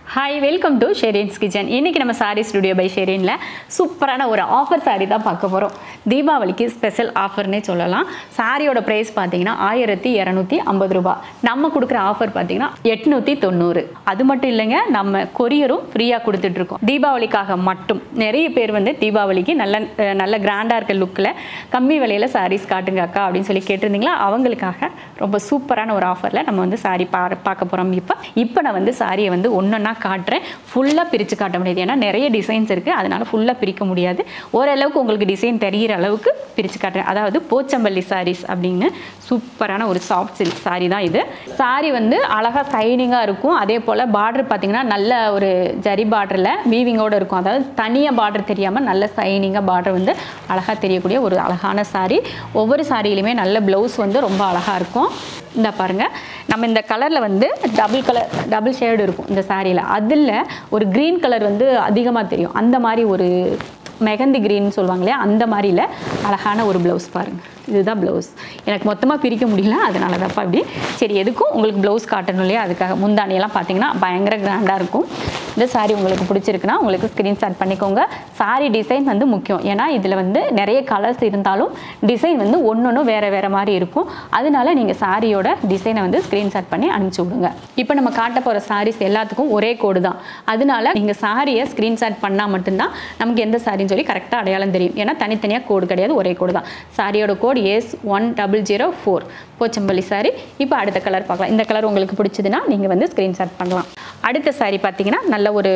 Hi welcome to Shereen's kitchen இன்றைக்கி நம்ம sorry studio by ஷெரீனில் சூப்பரான ஒரு ஆஃபர் சாரி தான் பார்க்க போகிறோம் தீபாவளிக்கு ஸ்பெஷல் ஆஃபர்னே சொல்லலாம் சாரியோட ப்ரைஸ் பார்த்தீங்கன்னா ஆயிரத்தி இரநூத்தி ஐம்பது ரூபாய் நம்ம கொடுக்குற ஆஃபர் பார்த்தீங்கன்னா எட்நூற்றி தொண்ணூறு அது மட்டும் இல்லைங்க நம்ம கொரியரும் ஃப்ரீயாக கொடுத்துட்ருக்கோம் தீபாவளிக்காக மட்டும் நிறைய பேர் வந்து தீபாவளிக்கு நல்ல அஹ், நல்ல கிராண்டாக இருக்க லுக்கில் கம்மி விலையில் சாரீஸ் காட்டுங்க அக்கா அப்படின்னு சொல்லி கேட்டிருந்தீங்களா அவங்களுக்காக ரொம்ப சூப்பரான ஒரு ஆஃபரில் நம்ம வந்து சாரி பா பார்க்க போகிறோம் இப்போ இப்போ நான் வந்து சாரியை வந்து ஒன்றொன்னா காட்டுறேன் ஃபுல்லாக பிரித்து காட்ட முடியாது ஏன்னா நிறைய டிசைன்ஸ் இருக்குது அதனால் ஃபுல்லாக பிரிக்க முடியாது ஓரளவுக்கு உங்களுக்கு டிசைன் தெரிகிற அளவுக்கு பிரித்து காட்டுறேன் அதாவது போச்சம்பள்ளி சாரீஸ் அப்படின்னு சூப்பரான ஒரு சாஃப்ட் சில்க் சாரி தான் இது சாரி வந்து அழகாக சைனிங்காக இருக்கும் அதே போல் பார்டர் பார்த்தீங்கன்னா நல்ல ஒரு ஜரி பார்டரில் வீவிங்கோடு இருக்கும் அதாவது தனியாக பார்டர் தெரியாமல் நல்ல சைனிங்காக பார்டர் வந்து அழகாக தெரியக்கூடிய ஒரு அழகான சாரி ஒவ்வொரு சாரியிலுமே நல்ல ப்ளவுஸ் வந்து ரொம்ப அழகாக இருக்கும் இந்த பாருங்க நம்ம இந்த கலரில் வந்து டபுள் கலர் டபுள் ஷேடு இருக்கும் இந்த சாரியில் அதில் ஒரு க்ரீன் கலர் வந்து அதிகமாக தெரியும் அந்த மாதிரி ஒரு மெகந்தி க்ரீன் சொல்லுவாங்க இல்லையா அந்த மாதிரில அழகான ஒரு ப்ளவுஸ் பாருங்கள் இதுதான் ப்ளவுஸ் எனக்கு மொத்தமாக பிரிக்க முடியல அதனால தான்ப்பா இப்படி சரி எதுக்கும் உங்களுக்கு ப்ளவுஸ் காட்டணும் இல்லையா அதுக்காக முந்தானியெல்லாம் பார்த்தீங்கன்னா பயங்கர கிராண்டாக இருக்கும் இந்த சாரி உங்களுக்கு பிடிச்சிருக்குன்னா உங்களுக்கு ஸ்க்ரீன்ஷாட் பண்ணிக்கோங்க சாரி டிசைன் வந்து முக்கியம் ஏன்னா இதில் வந்து நிறைய கலர்ஸ் இருந்தாலும் டிசைன் வந்து ஒன்று ஒன்று வேறு வேறு மாதிரி இருக்கும் அதனால நீங்கள் சாரியோட டிசைனை வந்து ஸ்க்ரீன்ஷாட் பண்ணி அனுப்பிச்சி விடுங்க இப்போ நம்ம காட்ட போகிற சாரீஸ் எல்லாத்துக்கும் ஒரே கோடு தான் அதனால நீங்கள் சாரியை ஸ்க்ரீன்ஷாட் பண்ணால் மட்டும்தான் நமக்கு எந்த சாரின்னு சொல்லி கரெக்டாக அடையாளம் தெரியும் ஏன்னா தனித்தனியாக கோடு கிடையாது ஒரே கோடு தான் சாரியோட code S one double zero four Pochampalli sari இப்போ அடுத்த கலர் பார்க்கலாம் இந்த கலர் உங்களுக்கு பிடிச்சதுன்னா நீங்கள் வந்து ஸ்க்ரீன்ஷாட் பண்ணலாம் அடுத்த சாரி பார்த்தீங்கன்னா நல்ல ஒரு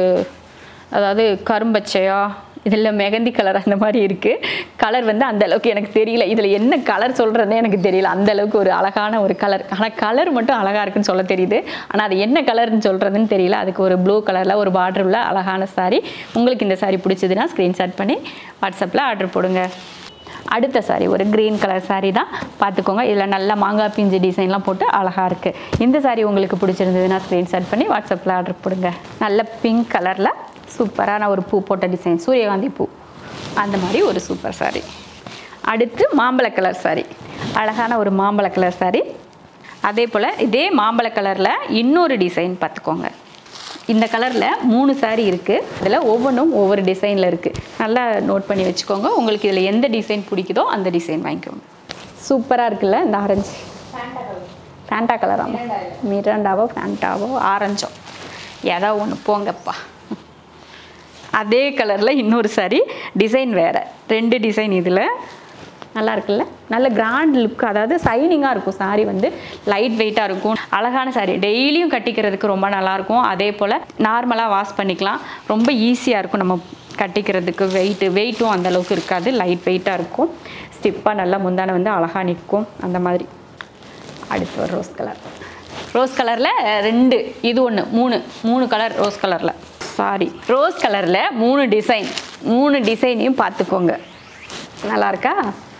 அதாவது கரும்பச்சையா இதில் மெகந்தி கலர் அந்த மாதிரி இருக்குது கலர் வந்து அந்த அளவுக்கு எனக்கு தெரியல இதில் என்ன கலர் சொல்கிறதே எனக்கு தெரியல அந்த அளவுக்கு ஒரு அழகான ஒரு கலர் ஆனால் கலர் மட்டும் அழகாக இருக்குன்னு சொல்ல தெரியுது ஆனால் அது என்ன கலர்னு சொல்கிறதுன்னு தெரியல அதுக்கு ஒரு ப்ளூ கலரில் ஒரு பார்டர் உள்ள அழகான சாரி உங்களுக்கு இந்த சாரி பிடிச்சதுன்னா ஸ்க்ரீன்ஷாட் பண்ணி வாட்ஸ்அப்பில் ஆர்டர் போடுங்க அடுத்த சாரி ஒரு க்ரீன் கலர் saree தான் பார்த்துக்கோங்க இதில் நல்ல மாங்காய் பிஞ்சு டிசைன்லாம் போட்டு அழகாக இருக்குது இந்த சாரி உங்களுக்கு பிடிச்சிருந்ததுன்னா ஸ்க்ரீன்ஷாட் பண்ணி வாட்ஸ்அப்பில் ஆர்டர் போடுங்க நல்ல பிங்க் கலரில் சூப்பரான ஒரு பூ போட்ட டிசைன் சூரியகாந்தி பூ அந்த மாதிரி ஒரு சூப்பர் saree அடுத்து மாம்பழ கலர் saree அழகான ஒரு மாம்பழ கலர் saree அதே போல் இதே மாம்பழ கலரில் இன்னொரு டிசைன் பார்த்துக்கோங்க இந்த கலரில் மூணு saree இருக்குது இதில் ஒவ்வொன்றும் ஒவ்வொரு டிசைனில் இருக்குது நல்லா நோட் பண்ணி வச்சுக்கோங்க உங்களுக்கு இதில் எந்த டிசைன் பிடிக்குதோ அந்த டிசைன் வாங்கிக்கோங்க சூப்பராக இருக்குல்ல இந்த ஆரஞ்சு ஃபேண்டா கலராமா மிராண்டாவோ ஃபேண்டாவோ ஆரஞ்சோ ஏதோ ஒன்று போங்கப்பா அதே கலரில் இன்னொரு saree டிசைன் வேறு ரெண்டு டிசைன் இதில் நல்லா இருக்குல்ல நல்ல கிராண்ட் லுக் அதாவது சைனிங்காக இருக்கும் saree வந்து லைட் வெயிட்டாக இருக்கும் அழகான saree டெய்லியும் கட்டிக்கிறதுக்கு ரொம்ப நல்லாயிருக்கும் அதே போல் நார்மலாக வாஷ் பண்ணிக்கலாம் ரொம்ப ஈஸியாக இருக்கும் நம்ம கட்டிக்கிறதுக்கு வெயிட்டு வெயிட்டும் அந்த அளவுக்கு இருக்காது லைட் வெயிட்டாக இருக்கும் ஸ்டிப்பாக நல்லா முந்தானை வந்து அழகாக நிற்கும் அந்த மாதிரி அடுத்து ஒரு ரோஸ் கலர் ரோஸ் கலரில் ரெண்டு இது ஒன்று மூணு மூணு கலர் ரோஸ் கலரில் சாரி ரோஸ் கலரில் மூணு டிசைன் மூணு டிசைனையும் பார்த்துக்கோங்க நல்லா இருக்கா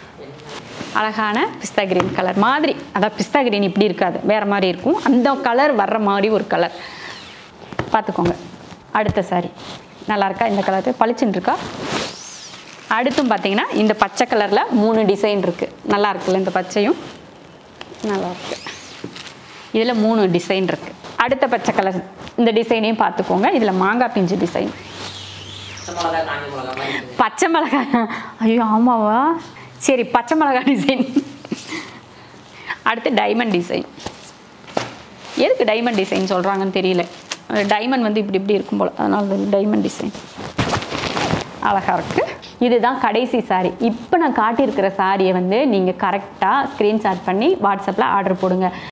அழகான பிஸ்தா கிரீன் கலர் மாதிரி அதான் பிஸ்தா கிரீன் இப்படி இருக்காது வேறு மாதிரி இருக்கும் அந்த கலர் வர்ற மாதிரி ஒரு கலர் பார்த்துக்கோங்க அடுத்த சாரி நல்லா இருக்கா இந்த கலர் பளிச்சுன்னு இருக்கா அடுத்தும் பார்த்தீங்கன்னா இந்த பச்சை கலரில் மூணு டிசைன் இருக்குது நல்லா இருக்குல்ல இந்த பச்சையும் நல்லா இருக்கு இதில் மூணு டிசைன் இருக்குது அடுத்த பச்சை கலர் இந்த டிசைனையும் பார்த்துக்கோங்க இதில் மாங்காய் பிஞ்சு டிசைன் பச்சை மிளகா காஞ்ச மிளகா மாதிரி இருக்குது. பச்சை மிளகாய் ஐயோ ஆமாவா சரி பச்சை மிளகாய் டிசைன் அடுத்து டைமண்ட் டிசைன் எதுக்கு டைமண்ட் டிசைன் சொல்கிறாங்கன்னு தெரியல டைமண்ட் வந்து இப்படி இப்படி இருக்கும் போல் அதனால டைமண்ட் டிசைன் அழகாக இருக்குது இதுதான் கடைசி சாரி இப்போ நான் காட்டியிருக்கிற சாரியை வந்து நீங்கள் கரெக்டாக ஸ்க்ரீன்ஷாட் பண்ணி வாட்ஸ்அப்பில் ஆர்டர் போடுங்க